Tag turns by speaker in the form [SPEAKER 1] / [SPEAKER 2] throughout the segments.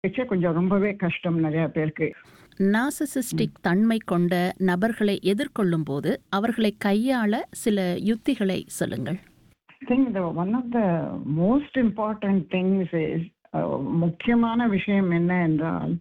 [SPEAKER 1] வச்சா கொஞ்சம் ரொம்பவே கஷ்டம் நிறைய பேருக்கு
[SPEAKER 2] நாசிசிஸ்டிக் தன்மை கொண்ட நபர்களை எதிர்கொள்ளும் போது அவர்களை கையாள சில யுத்திகளை சொல்லுங்கள்
[SPEAKER 1] I think the one of the most important things is uh, முக்கியமான விஷயம் என்ன என்றால்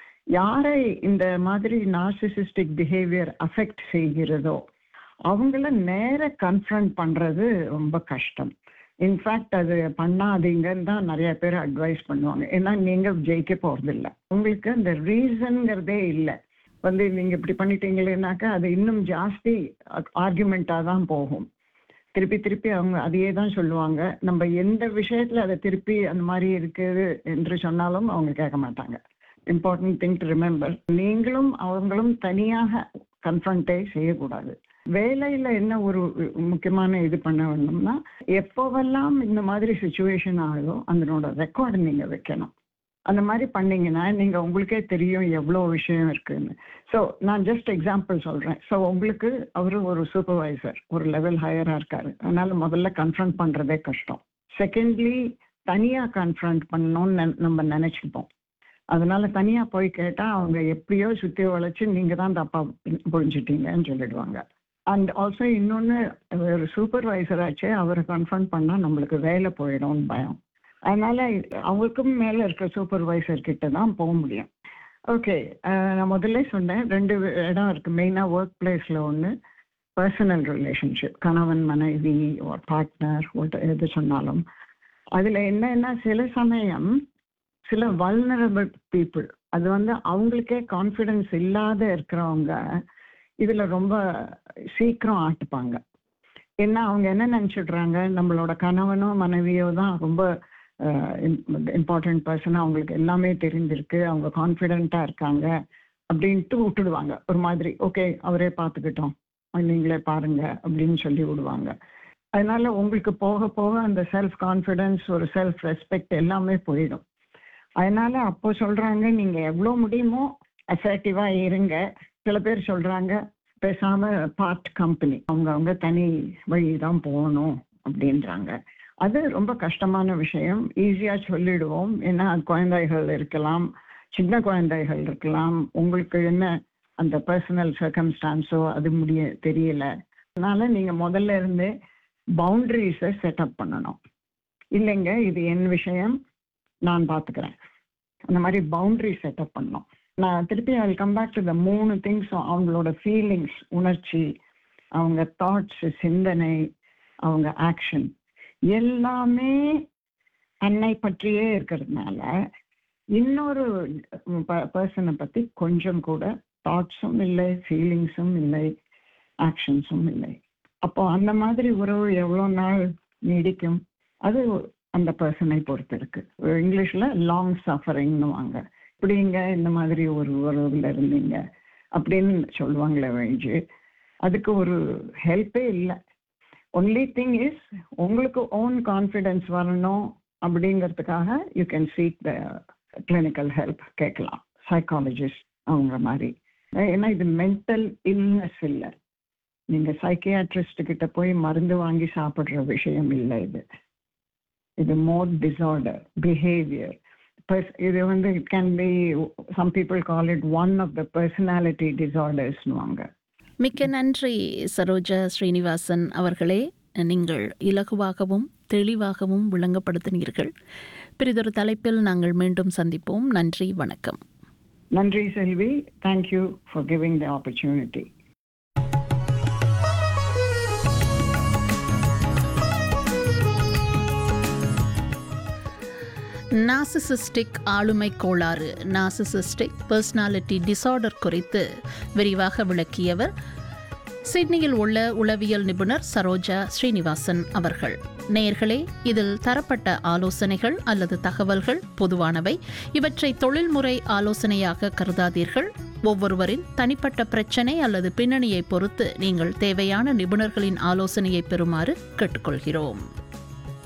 [SPEAKER 1] யாரை இந்த மாதிரி நார்சிசிஸ்டிக் பிஹேவியர் அஃபெக்ட் செய்கிறதோ அவங்கள நேர கன்ஃபரண்ட் பண்றது ரொம்ப கஷ்டம் இன்ஃபேக்ட் அது பண்ணாதீங்கன்னு தான் நிறைய பேர் அட்வைஸ் பண்ணுவாங்க ஏன்னா நீங்க ஜெயிக்க போறதில்ல உங்களுக்கு அந்த ரீசன்ங்கிறதே இல்லை வந்து நீங்க இப்படி பண்ணிட்டீங்களேனாக்கா அது இன்னும் ஜாஸ்தி ஆர்குமெண்டா தான் போகும் திருப்பி திருப்பி அவங்க அதையே தான் சொல்லுவாங்க நம்ம எந்த விஷயத்துல அதை திருப்பி அந்த மாதிரி இருக்குது என்று சொன்னாலும் அவங்க கேட்க மாட்டாங்க இம்பார்ட்டன்ட் திங் டு ரிமெம்பர் நீங்களும் அவங்களும் தனியாக கன்ஃபரண்டே செய்யக்கூடாது வேலையில என்ன ஒரு முக்கியமான இது பண்ண வேணும்னா எப்போவெல்லாம் இந்த மாதிரி சுச்சுவேஷன் ஆகுதோ அதனோட ரெக்கார்டு நீங்க வைக்கணும் அந்த மாதிரி பண்ணீங்கன்னா நீங்க உங்களுக்கே தெரியும் எவ்வளோ விஷயம் இருக்குன்னு ஸோ நான் ஜஸ்ட் எக்ஸாம்பிள் சொல்றேன் ஸோ உங்களுக்கு அவரு ஒரு சூப்பர்வைசர் ஒரு லெவல் ஹையரா இருக்காரு அதனால முதல்ல கன்ஃபரண்ட் பண்றதே கஷ்டம் செகண்ட்லி தனியா கன்ஃபரண்ட் பண்ணணும்னு நெ- நம்ம நினைச்சுப்போம் அதனால தனியா போய் கேட்டா அவங்க எப்படியோ சுத்தி வளைச்சு நீங்க தான் தப்பா புரிஞ்சுட்டீங்கன்னு சொல்லிடுவாங்க அண்ட் ஆல்சோ இன்னொன்னு ஒரு சூப்பர்வைசர் ஆச்சு அவரை கன்ஃபரண்ட் பண்ணா நம்மளுக்கு வேலை போயிடும்னு பயம் அதனால அவங்களுக்கும் மேல இருக்க சூப்பர்வைசர் கிட்ட தான் போக முடியும் ஓகே நான் முதல்ல சொன்னேன் ரெண்டு இடம் இருக்கு மெயினா ஒர்க் பிளேஸ்ல ஒன்று பர்சனல் ரிலேஷன்ஷிப் கணவன் மனைவி ஒரு பார்ட்னர் எது சொன்னாலும் அதுல என்னன்னா சில சமயம் சில வல்னரபிள் பீப்புள் அது வந்து அவங்களுக்கே கான்ஃபிடன்ஸ் இல்லாத இருக்கிறவங்க இதுல ரொம்ப சீக்கிரம் ஆட்டுப்பாங்க ஏன்னா அவங்க என்ன நினைச்சிடுறாங்க நம்மளோட கணவனோ மனைவியோ தான் ரொம்ப இம்பார்ட்டன்ட் பர்சன் அவங்களுக்கு எல்லாமே தெரிஞ்சிருக்கு அவங்க கான்ஃபிடென்ட்டா இருக்காங்க அப்படின்ட்டு விட்டுடுவாங்க ஒரு மாதிரி ஓகே அவரே பார்த்துக்கிட்டோம் நீங்களே பாருங்க அப்படின்னு சொல்லி விடுவாங்க அதனால உங்களுக்கு போக போக அந்த செல்ஃப் கான்ஃபிடன்ஸ் ஒரு செல்ஃப் ரெஸ்பெக்ட் எல்லாமே போயிடும் அதனால அப்போ சொல்றாங்க நீங்க எவ்வளவு முடியுமோ அசர்ட்டிவா இருங்க சில பேர் சொல்றாங்க பேசாம பார்ட் கம்பெனி அவங்க அவங்க தனி வழி தான் போகணும் அப்படின்றாங்க அது ரொம்ப கஷ்டமான விஷயம் ஈஸியா சொல்லிடுவோம் ஏன்னா குழந்தைகள் இருக்கலாம் சின்ன குழந்தைகள் இருக்கலாம் உங்களுக்கு என்ன அந்த பர்சனல் சர்க்கம்ஸ்டான்ஸோ அது முடிய தெரியல அதனால நீங்க முதல்ல இருந்தே பவுண்டரிஸை செட்டப் பண்ணணும் இல்லைங்க இது என் விஷயம் நான் பார்த்துக்கிறேன் அந்த மாதிரி பவுண்டரி செட்டப் பண்ணணும் நான் திருப்பி I come back to the மூணு திங்ஸ் அவங்களோட ஃபீலிங்ஸ் உணர்ச்சி அவங்க தாட்ஸ் சிந்தனை அவங்க ஆக்ஷன் எல்லாமே அன்னை பற்றியே இருக்கிறதுனால இன்னொரு பர்சனை பத்தி கொஞ்சம் கூட தாட்ஸும் இல்லை ஃபீலிங்ஸும் இல்லை ஆக்ஷன்ஸும் இல்லை அப்போ அந்த மாதிரி உறவு எவ்வளோ நாள் நீடிக்கும் அது அந்த பர்சனை பொறுத்து இருக்கு இங்கிலீஷ்ல லாங் சஃபரிங்னு வாங்க இப்படிங்க இந்த மாதிரி ஒரு உறவுல இருந்தீங்க அப்படின்னு சொல்லுவாங்களே வழிஞ்சு அதுக்கு ஒரு ஹெல்ப்பே இல்லை ஒன்லி திங் இஸ் உங்களுக்கு ஓன் கான்ஃபிடென்ஸ் வரணும் அப்படிங்கிறதுக்காக you can seek the clinical help கேட்கலாம் சைக்காலஜிஸ்ட் அவங்க மாதிரி ஏன்னா இது மென்டல் இல்னஸ் இல்லை நீங்க சைக்கியாட்ரிஸ்ட் கிட்ட போய் மருந்து வாங்கி சாப்பிடுற விஷயம் இல்லை இது இது மோர் டிசார்டர் பிஹேவியர் இது வந்து it can be some people call it one of the personality டிசார்டர்ஸ்னுவாங்க
[SPEAKER 2] மிக்க நன்றி சரோஜா ஸ்ரீனிவாசன் அவர்களே நீங்கள் இலகுவாகவும் தெளிவாகவும் விளங்கப்படுத்தினீர்கள் பிறிதொரு தலைப்பில் நாங்கள் மீண்டும் சந்திப்போம் நன்றி வணக்கம்
[SPEAKER 1] நன்றி Selvi thank you for giving the opportunity
[SPEAKER 2] narcissistic ஆளுமை கோளாறு நாசிசிஸ்டிக் பர்சனாலிட்டி டிசார்டர் குறித்து விரிவாக விளக்கியவர் சிட்னியில் உள்ள உளவியல் நிபுணர் சரோஜா ஸ்ரீனிவாசன் அவர்கள் நேயர்களே இதில் தரப்பட்ட ஆலோசனைகள் அல்லது தகவல்கள் பொதுவானவை இவற்றை தொழில்முறை ஆலோசனையாக கருதாதீர்கள் ஒவ்வொருவரின் தனிப்பட்ட பிரச்சனை அல்லது பின்னணியை பொறுத்து நீங்கள் தேவையான நிபுணர்களின் ஆலோசனையை பெறுமாறு கேட்டுக்கொள்கிறோம்